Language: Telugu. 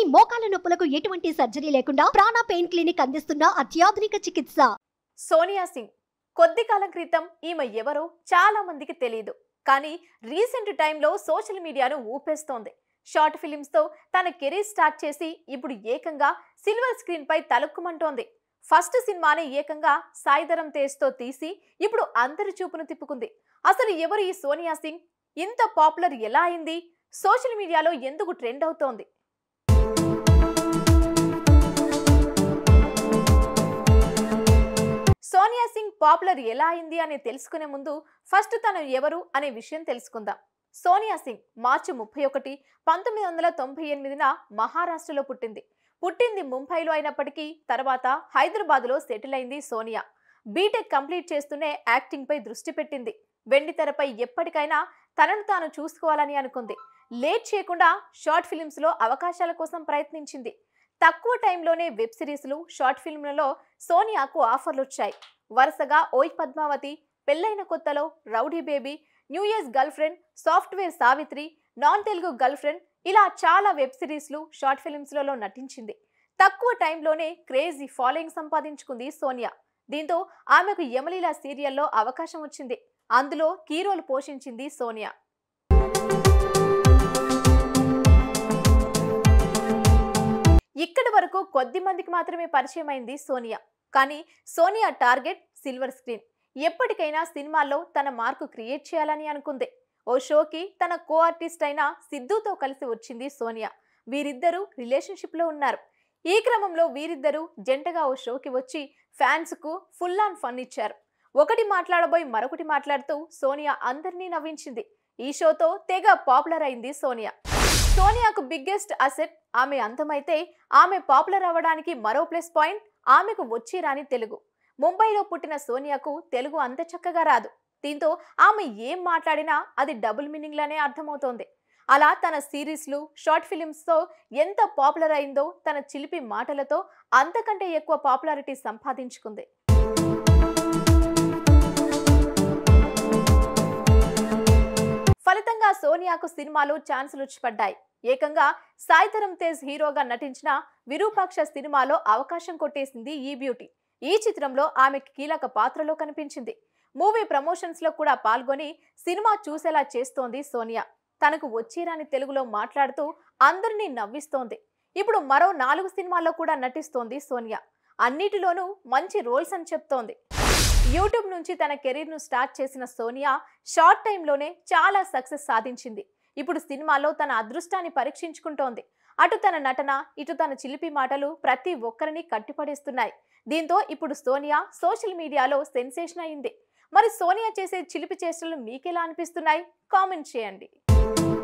మోకాల నొప్పులకు ఎటువంటి సర్జరీ లేకుండా ప్రాణ పెయిన్ క్లినిక్ అందిస్తున్న అత్యాధునిక చికిత్స సోనియా సింగ్ కొద్ది కాలం క్రితం ఈమె ఎవరో చాలా మందికి తెలియదు కానీ రీసెంట్ టైంలో సోషల్ మీడియాను ఊపేస్తోంది షార్ట్ ఫిలిమ్స్ తో తన కెరీర్ స్టార్ట్ చేసి ఇప్పుడు ఏకంగా సిల్వర్ స్క్రీన్ పై తలుక్కుమంటోంది ఫస్ట్ సినిమాని ఏకంగా సాయిధరం తేజ్తో తీసి ఇప్పుడు అందరి చూపును తిప్పుకుంది అసలు ఎవరు ఈ సోనియా సింగ్ ఇంత పాపులర్ ఎలా అయింది సోషల్ మీడియాలో ఎందుకు ట్రెండ్ అవుతోంది సోనియా సింగ్ పాపులర్ ఎలా అయింది అని తెలుసుకునే ముందు ఫస్ట్ తను ఎవరు అనే విషయం తెలుసుకుందాం సోనియా సింగ్ మార్చి ముప్పై ఒకటి పంతొమ్మిది వందల తొంభై ఎనిమిదిన మహారాష్ట్రలో పుట్టింది పుట్టింది ముంబైలో అయినప్పటికీ తర్వాత హైదరాబాద్లో సెటిల్ అయింది సోనియా బీటెక్ కంప్లీట్ చేస్తూనే యాక్టింగ్ పై దృష్టి పెట్టింది వెండి తెరపై ఎప్పటికైనా తనను తాను చూసుకోవాలని అనుకుంది లేట్ చేయకుండా షార్ట్ ఫిలిమ్స్ లో అవకాశాల కోసం ప్రయత్నించింది తక్కువ టైంలోనే వెబ్ సిరీస్లు షార్ట్ ఫిల్మ్లలో సోనియాకు ఆఫర్లు వచ్చాయి వరుసగా ఓయ్ పద్మావతి పెళ్ళైన కొత్తలో rowdy baby new year's girlfriend software Savitri non Telugu girlfriend ఇలా చాలా వెబ్ సిరీస్లు షార్ట్ ఫిల్మ్స్లలో నటించింది తక్కువ టైంలోనే క్రేజీ ఫాలోయింగ్ సంపాదించుకుంది సోనియా దీంతో ఆమెకు యమలీల సీరియల్లో అవకాశం వచ్చింది అందులో కీ రోల్ పోషించింది సోనియా ఇక్కడి వరకు కొద్ది మందికి మాత్రమే పరిచయం అయింది సోనియా కానీ సోనియా టార్గెట్ సిల్వర్ స్క్రీన్ ఎప్పటికైనా సినిమాల్లో తన మార్కు క్రియేట్ చేయాలని అనుకుంది ఓ షోకి తన కో ఆర్టిస్ట్ అయిన సిద్ధుతో కలిసి వచ్చింది సోనియా వీరిద్దరూ రిలేషన్షిప్ లో ఉన్నారు ఈ క్రమంలో వీరిద్దరూ జంటగా ఓ షోకి వచ్చి ఫ్యాన్స్ కు ఫుల్ ఆన్ ఫన్ ఇచ్చారు ఒకటి మాట్లాడబోయి మరొకటి మాట్లాడుతూ సోనియా అందరినీ నవ్వించింది ఈ షోతో తెగ పాపులర్ అయింది సోనియా సోనియాకు బిగ్గెస్ట్ అసెట్ ఆమె అంతమైతే ఆమె పాపులర్ అవ్వడానికి మరో ప్లస్ పాయింట్ ఆమెకు వచ్చి రాని తెలుగు ముంబైలో పుట్టిన సోనియాకు తెలుగు అంత చక్కగా రాదు దీంతో ఆమె ఏం మాట్లాడినా అది డబుల్ మీనింగ్లోనే అర్థమవుతోంది అలా తన సిరీస్లు షార్ట్ ఫిలిమ్స్తో ఎంత పాపులర్ అయిందో తన చిలిపి మాటలతో అంతకంటే ఎక్కువ పాపులారిటీ సంపాదించుకుంది ఫలితంగా సోనియాకు సినిమాలు ఛాన్సులు పడ్డాయి ఏకంగా సాయిధరం తేజ్ హీరోగా నటించిన విరూపాక్ష సినిమాలో అవకాశం కొట్టేసింది ఈ బ్యూటీ ఈ చిత్రంలో ఆమెకి కీలక పాత్రలో కనిపించింది మూవీ ప్రమోషన్స్ లో కూడా పాల్గొని సినిమా చూసేలా చేస్తోంది సోనియా తనకు వచ్చిరాని తెలుగులో మాట్లాడుతూ అందరినీ నవ్విస్తోంది ఇప్పుడు మరో నాలుగు సినిమాల్లో కూడా నటిస్తోంది సోనియా అన్నిటిలోనూ మంచి రోల్స్ అని చెప్తోంది యూట్యూబ్ నుంచి తన కెరీర్ను స్టార్ట్ చేసిన సోనియా షార్ట్ టైంలోనే చాలా సక్సెస్ సాధించింది ఇప్పుడు సినిమాలో తన అదృష్టాన్ని పరీక్షించుకుంటోంది అటు తన నటన ఇటు తన చిలిపి మాటలు ప్రతి ఒక్కరిని కట్టిపడేస్తున్నాయి దీంతో ఇప్పుడు సోనియా సోషల్ మీడియాలో సెన్సేషన్ అయింది మరి సోనియా చేసే చిలిపి చేష్టలు మీకెలా అనిపిస్తున్నాయి కామెంట్ చేయండి